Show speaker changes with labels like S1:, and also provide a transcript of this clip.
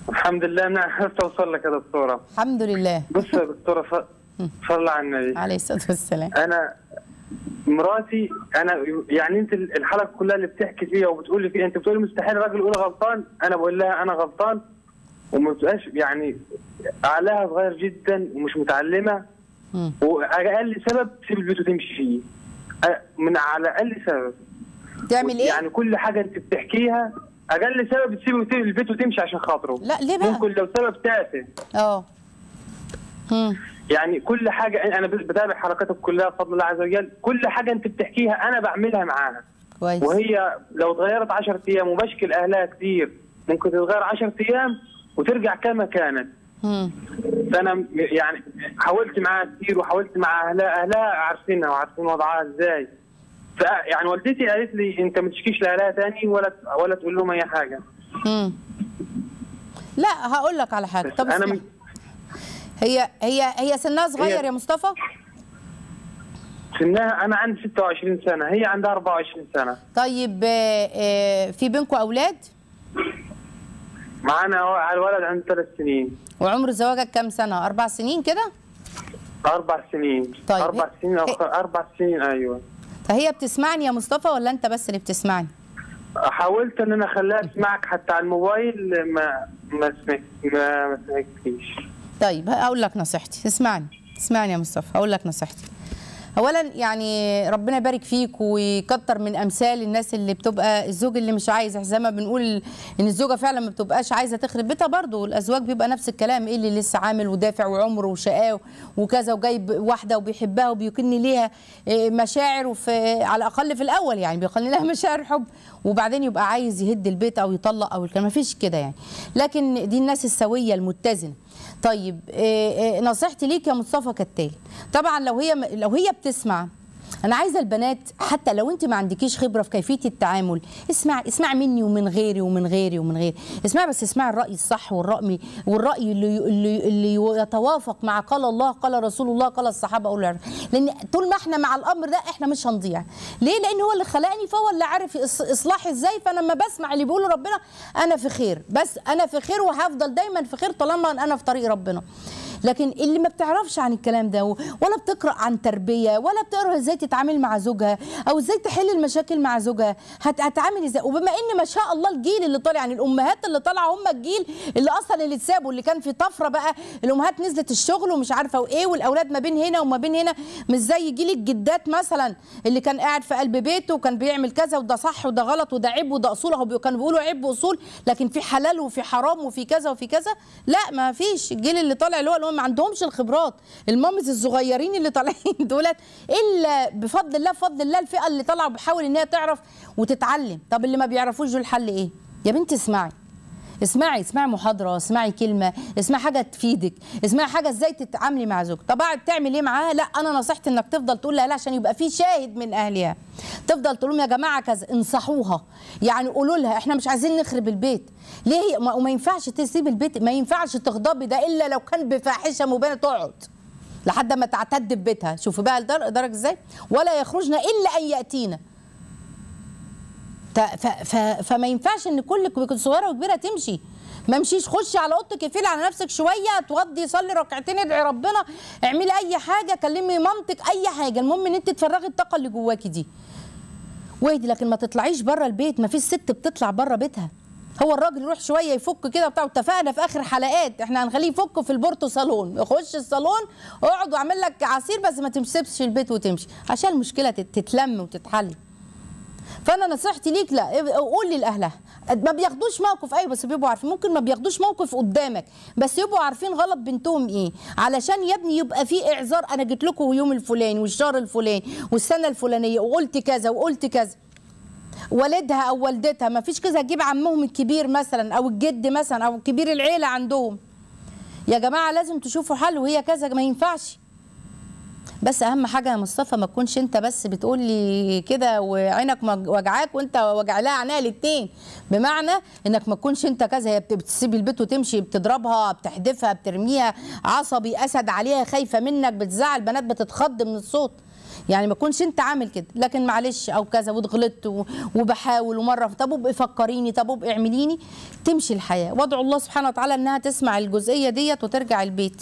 S1: الحمد لله انا عرفت اوصل لك يا دكتوره
S2: الحمد لله
S1: بص يا دكتوره ف... صلى على النبي
S2: عليه الصلاه والسلام
S1: انا مراتي انا يعني انت الحلقه كلها اللي بتحكي فيها وبتقولي فيها انت بتقولي مستحيل الراجل يقول غلطان انا بقول لها انا غلطان وما بتبقاش يعني اعلاها صغير جدا ومش متعلمه
S2: مم.
S1: واقل سبب تسيب البيت وتمشي فيه أ- من على اقل سبب
S2: تعمل ايه
S1: يعني كل حاجه انت بتحكيها اقل سبب تسيب وتسيب البيت وتمشي عشان خاطره
S2: لا ليه بقى
S1: ممكن لو سبب تافه
S2: اه مم.
S1: يعني كل حاجه انا بتابع حركاتك كلها بفضل الله عز وجل كل حاجه انت بتحكيها انا بعملها معاها
S2: كويس
S1: وهي لو اتغيرت 10 ايام وبشكل اهلها كتير ممكن تتغير 10 ايام وترجع كما كانت
S2: مم.
S1: فانا م- يعني حاولت معاها كتير وحاولت مع اهلها اهلها عارفينها وعارفين وضعها ازاي ف يعني والدتي قالت لي انت ما تشكيش لاهلها تاني ولا ولا تقول لهم اي حاجه
S2: مم. لا هقول لك على حاجه
S1: بس
S2: طب
S1: انا
S2: اسمع.
S1: م-
S2: هي هي هي سنها صغير
S1: هي-
S2: يا مصطفى
S1: سنها انا عندي 26 سنه هي عندها 24 سنه
S2: طيب آه، آه، في بينكم اولاد
S1: معانا على الولد عنده ثلاث سنين
S2: وعمر زواجك كام سنه اربع سنين كده
S1: اربع سنين
S2: طيب.
S1: اربع سنين او
S2: هي-
S1: خ- اربع سنين ايوه
S2: فهي بتسمعني يا مصطفى ولا انت بس اللي بتسمعني
S1: حاولت ان انا اخليها تسمعك حتى على الموبايل ما ما سمعت ما ما سمعتكيش
S2: طيب هقول لك نصيحتي اسمعني اسمعني يا مصطفى هقول لك نصيحتي اولا يعني ربنا يبارك فيك ويكتر من امثال الناس اللي بتبقى الزوج اللي مش عايز زي ما بنقول ان الزوجه فعلا ما بتبقاش عايزه تخرب بيتها برضه الازواج بيبقى نفس الكلام ايه اللي لسه عامل ودافع وعمره وشقاه وكذا وجايب واحده وبيحبها وبيكن ليها إيه، مشاعر وفي على الاقل في الاول يعني بيخلي لها مشاعر حب وبعدين يبقى عايز يهد البيت او يطلق او الكلام ما فيش كده يعني لكن دي الناس السويه المتزنه طيب إيه إيه نصيحتي ليك يا مصطفى كالتالي طبعا لو هي لو هي بتسمع انا عايزه البنات حتى لو انت ما عندكيش خبره في كيفيه التعامل اسمع اسمع مني ومن غيري ومن غيري ومن غيري اسمع بس اسمع الراي الصح والراي والراي اللي اللي, اللي يتوافق مع قال الله قال رسول الله قال الصحابه اولو العلم لان طول ما احنا مع الامر ده احنا مش هنضيع ليه لان هو اللي خلقني فهو اللي عارف إص- اصلاحي ازاي فانا لما بسمع اللي بيقوله ربنا انا في خير بس انا في خير وهفضل دايما في خير طالما انا في طريق ربنا لكن اللي ما بتعرفش عن الكلام ده ولا بتقرا عن تربيه ولا بتقرا ازاي تتعامل مع زوجها او ازاي تحل المشاكل مع زوجها هت- هتعامل ازاي وبما ان ما شاء الله الجيل اللي طالع يعني الامهات اللي طالعه هم الجيل اللي اصلا اللي اتسابوا اللي كان في طفره بقى الامهات نزلت الشغل ومش عارفه وايه والاولاد ما بين هنا وما بين هنا مش زي جيل الجدات مثلا اللي كان قاعد في قلب بيته وكان بيعمل كذا وده صح وده غلط وده عيب وده اصول هو بي- كانوا بيقولوا عيب واصول لكن في حلال وفي حرام وفي كذا وفي كذا لا ما فيش الجيل اللي طالع اللي هو اللي هو ما عندهمش الخبرات المامز الصغيرين اللي طالعين دولت الا بفضل الله بفضل الله الفئه اللي طالعه بتحاول ان هي تعرف وتتعلم طب اللي ما بيعرفوش دول الحل ايه يا بنتي اسمعي اسمعي اسمعي محاضره اسمعي كلمه اسمعي حاجه تفيدك اسمعي حاجه ازاي تتعاملي مع زوجك طب قاعد تعمل ايه معاها لا انا نصيحتي انك تفضل تقول لها لا عشان يبقى في شاهد من اهلها تفضل تقول لهم يا جماعه كذا انصحوها يعني قولوا لها احنا مش عايزين نخرب البيت ليه هي ما- وما ينفعش تسيب البيت ما ينفعش تغضبي ده الا لو كان بفاحشه مبينه تقعد لحد ما تعتد ببيتها شوفي بقى الدر- درجه ازاي ولا يخرجن الا ان ياتينا ت- ف- ف- فما ينفعش ان كل كل صغيره وكبيره تمشي ما امشيش خشي على اوضتك اقفلي على نفسك شويه توضي صلي ركعتين ادعي ربنا اعملي اي حاجه كلمي مامتك اي حاجه المهم ان انت تفرغي الطاقه اللي جواكي دي واهدي لكن ما تطلعيش بره البيت ما فيش ست بتطلع بره بيتها هو الراجل يروح شويه يفك كده وبتاع اتفقنا في اخر حلقات احنا هنخليه يفك في البورتو صالون يخش الصالون اقعد واعمل لك عصير بس ما تسيبش البيت وتمشي عشان المشكله تت- تتلم وتتحل فانا نصيحتي ليك لا قول لاهلها ما بياخدوش موقف ايوه بس بيبقوا عارفين ممكن ما بياخدوش موقف قدامك بس يبقوا عارفين غلط بنتهم ايه علشان يا ابني يبقى في اعذار انا جيت لكم يوم الفلاني والشهر الفلاني والسنه الفلانيه وقلت كذا وقلت كذا والدها او والدتها ما فيش كذا تجيب عمهم الكبير مثلا او الجد مثلا او كبير العيله عندهم يا جماعه لازم تشوفوا حل وهي كذا ما ينفعش بس اهم حاجه يا مصطفى ما تكونش انت بس بتقول لي كده وعينك مج- وجعاك وانت وجع لها عينيها الاتنين بمعنى انك ما تكونش انت كذا هي بت- بتسيب البيت وتمشي بتضربها بتحدفها بترميها عصبي اسد عليها خايفه منك بتزعل بنات بتتخض من الصوت يعني ما تكونش انت عامل كده لكن معلش او كذا وغلطت و- وبحاول ومره طب ابقي فكريني طب ابقي اعمليني تمشي الحياه وادعو الله سبحانه وتعالى انها تسمع الجزئيه ديت وترجع البيت